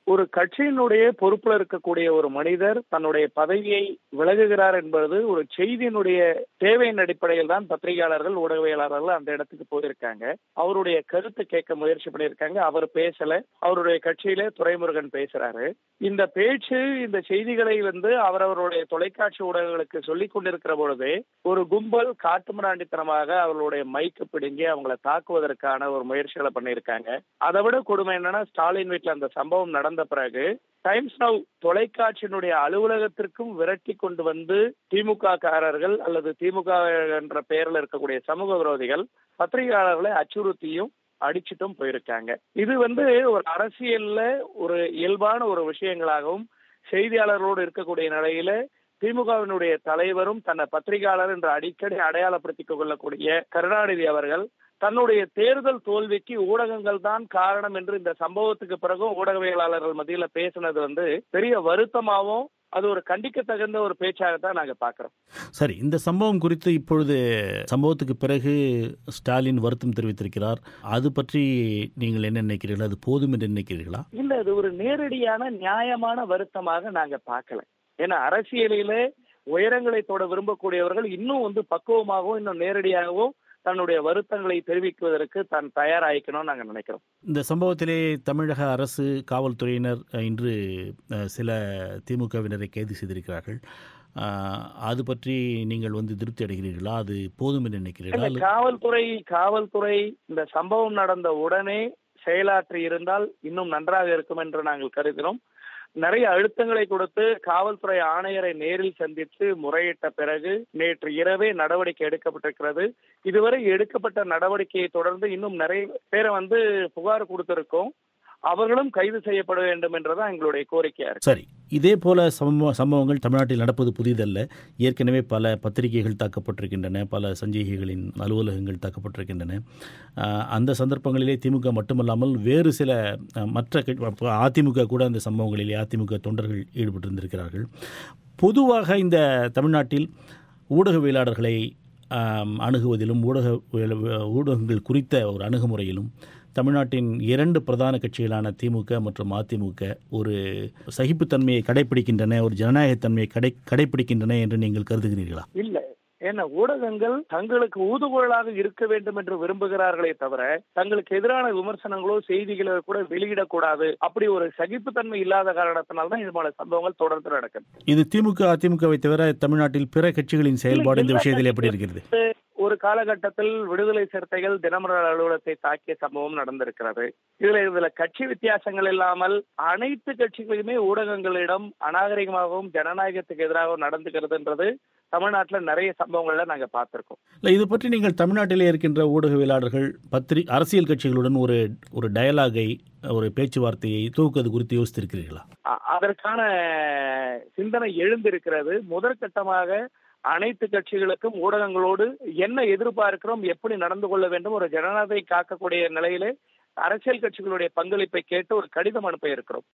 ஒரு கட்சியினுடைய பொறுப்புல இருக்கக்கூடிய ஒரு மனிதர் தன்னுடைய பதவியை விலகுகிறார் என்பது ஒரு செய்தியினுடைய தேவையின் அடிப்படையில் தான் பத்திரிகையாளர்கள் ஊடகவியலாளர்கள் அந்த இடத்துக்கு போயிருக்காங்க அவருடைய கருத்து கேட்க முயற்சி பண்ணியிருக்காங்க அவர் பேசல அவருடைய கட்சியிலே துரைமுருகன் பேசுறாரு இந்த பேச்சு இந்த செய்திகளை வந்து அவரவருடைய தொலைக்காட்சி ஊடகங்களுக்கு சொல்லிக் கொண்டிருக்கிற பொழுதே ஒரு கும்பல் காட்டுமிராண்டித்தனமாக அவர்களுடைய மைக்கு பிடுங்கி அவங்கள தாக்குவதற்கான ஒரு முயற்சிகளை பண்ணியிருக்காங்க அதை விட கொடுமை என்னன்னா ஸ்டாலின் வீட்டுல அந்த சம்பவம் நடந்த பிறகு டைம்ஸ் நவ் தொலைக்காட்சியினுடைய அலுவலகத்திற்கும் விரட்டி கொண்டு வந்து திமுக காரர்கள் அல்லது திமுக என்ற பெயரில் இருக்கக்கூடிய சமூக விரோதிகள் பத்திரிகையாளர்களை அச்சுறுத்தியும் அடிச்சிட்டும் போயிருக்காங்க இது வந்து ஒரு அரசியல்ல ஒரு இயல்பான ஒரு விஷயங்களாகவும் செய்தியாளர்களோடு இருக்கக்கூடிய நிலையில திமுகவினுடைய தலைவரும் தன்னை பத்திரிகையாளர் என்று அடிக்கடி அடையாளப்படுத்திக் கொள்ளக்கூடிய கருணாநிதி அவர்கள் தன்னுடைய தேர்தல் தோல்விக்கு ஊடகங்கள் தான் காரணம் என்று இந்த சம்பவத்துக்கு பிறகும் ஊடகவியலாளர்கள் மத்தியில பேசினது வந்து பெரிய வருத்தமாகவும் அது ஒரு கண்டிக்கத்தகுந்த ஒரு பேச்சாகத்தான் நாங்க பாக்குறோம் சரி இந்த சம்பவம் குறித்து இப்பொழுது சம்பவத்துக்கு பிறகு ஸ்டாலின் வருத்தம் தெரிவித்திருக்கிறார் அது பற்றி நீங்கள் என்ன நினைக்கிறீர்கள் அது போதும் என்று நினைக்கிறீர்களா இல்ல அது ஒரு நேரடியான நியாயமான வருத்தமாக நாங்க பார்க்கல ஏன்னா அரசியலில உயரங்களை தொட விரும்பக்கூடியவர்கள் இன்னும் வந்து பக்குவமாகவும் இன்னும் நேரடியாகவும் தன்னுடைய வருத்தங்களை தெரிவிக்குவதற்கு தான் தயாராகிக்கணும்னு நாங்க நினைக்கிறோம் இந்த சம்பவத்திலே தமிழக அரசு காவல்துறையினர் அஹ், இன்று அஹ், சில திமுகவினரை கைது செய்திருக்கிறார்கள் அஹ், அது பற்றி நீங்கள் வந்து திருப்தி அடைகிறீர்களா அது போதும் என்று நினைக்கிறீர்களா இல்ல, அல்லது- காவல்துறை காவல்துறை இந்த சம்பவம் நடந்த உடனே செயலாற்றி இருந்தால் இன்னும் நன்றாக இருக்கும் என்று நாங்கள் கருதினோம் நிறைய அழுத்தங்களை கொடுத்து காவல்துறை ஆணையரை நேரில் சந்தித்து முறையிட்ட பிறகு நேற்று இரவே நடவடிக்கை எடுக்கப்பட்டிருக்கிறது இதுவரை எடுக்கப்பட்ட நடவடிக்கையை தொடர்ந்து இன்னும் நிறைய பேரை வந்து புகார் கொடுத்திருக்கோம் அவர்களும் கைது செய்யப்பட வேண்டும் என்றுதான் எங்களுடைய கோரிக்கையா இருக்கு சரி இதே போல சம்பவ சம்பவங்கள் தமிழ்நாட்டில் நடப்பது புதிதல்ல ஏற்கனவே பல பத்திரிகைகள் தாக்கப்பட்டிருக்கின்றன பல சஞ்சிகைகளின் அலுவலகங்கள் தாக்கப்பட்டிருக்கின்றன ஆஹ், அந்த சந்தர்ப்பங்களிலே திமுக மட்டுமல்லாமல் வேறு சில அஹ், மற்ற கட்சி- அதிமுக கூட அந்த சம்பவங்களிலே அதிமுக தொண்டர்கள் ஈடுபட்டிருந்திருக்கிறார்கள் பொதுவாக இந்த தமிழ்நாட்டில் ஊடகவியலாளர்களை ஆம், அணுகுவதிலும் ஊடக ஊடகங்கள் குறித்த ஒரு அணுகுமுறையிலும் தமிழ்நாட்டின் இரண்டு பிரதான கட்சிகளான திமுக மற்றும் அதிமுக ஒரு சகிப்புத்தன்மையை கடைபிடிக்கின்றன ஒரு ஜனநாயகத்தன்மையை கடை கடைபிடிக்கின்றன என்று நீங்கள் கருதுகிறீர்களா இல்ல ஏன்னா ஊடகங்கள் தங்களுக்கு ஊதுகுழலாக இருக்க வேண்டும் என்று விரும்புகிறார்களே தவிர தங்களுக்கு எதிரான விமர்சனங்களோ செய்திகளோ கூட வெளியிடக்கூடாது அப்படி ஒரு சகிப்புத்தன்மை இல்லாத காரணத்தினால்தான் இது போல சம்பவங்கள் தொடர்ந்து நடக்குது இது திமுக அதிமுகவை தவிர தமிழ்நாட்டில் பிற கட்சிகளின் செயல்பாடு இந்த விஷயத்தில் எப்படி இருக்கிறது ஒரு காலகட்டத்தில் விடுதலை சிறுத்தைகள் தினமலர் அலுவலகத்தை தாக்கிய சம்பவம் நடந்திருக்கிறது இதுல இதுல கட்சி வித்தியாசங்கள் இல்லாமல் அனைத்து கட்சிகளுமே ஊடகங்களிடம் அநாகரிகமாகவும் ஜனநாயகத்துக்கு எதிராகவும் நடந்துக்கிறதுன்றது தமிழ்நாட்டுல நிறைய சம்பவங்கள்ல நாங்க பார்த்திருக்கோம் இல்லை இது பற்றி நீங்கள் தமிழ்நாட்டிலே இருக்கின்ற ஊடகவியலாளர்கள் பத்திரி அரசியல் கட்சிகளுடன் ஒரு ஒரு டயலாகை ஒரு பேச்சுவார்த்தையை துவக்குவது குறித்து யோசித்திருக்கிறீர்களா அ- அதற்கான சிந்தனை எழுந்திருக்கிறது முதற்கட்டமாக அனைத்து கட்சிகளுக்கும் ஊடகங்களோடு என்ன எதிர்பார்க்கிறோம் எப்படி நடந்து கொள்ள வேண்டும் ஒரு ஜனநாயகத்தை காக்கக்கூடிய நிலையிலே அரசியல் கட்சிகளுடைய பங்களிப்பை கேட்டு ஒரு கடிதம் அனுப்ப இருக்கிறோம்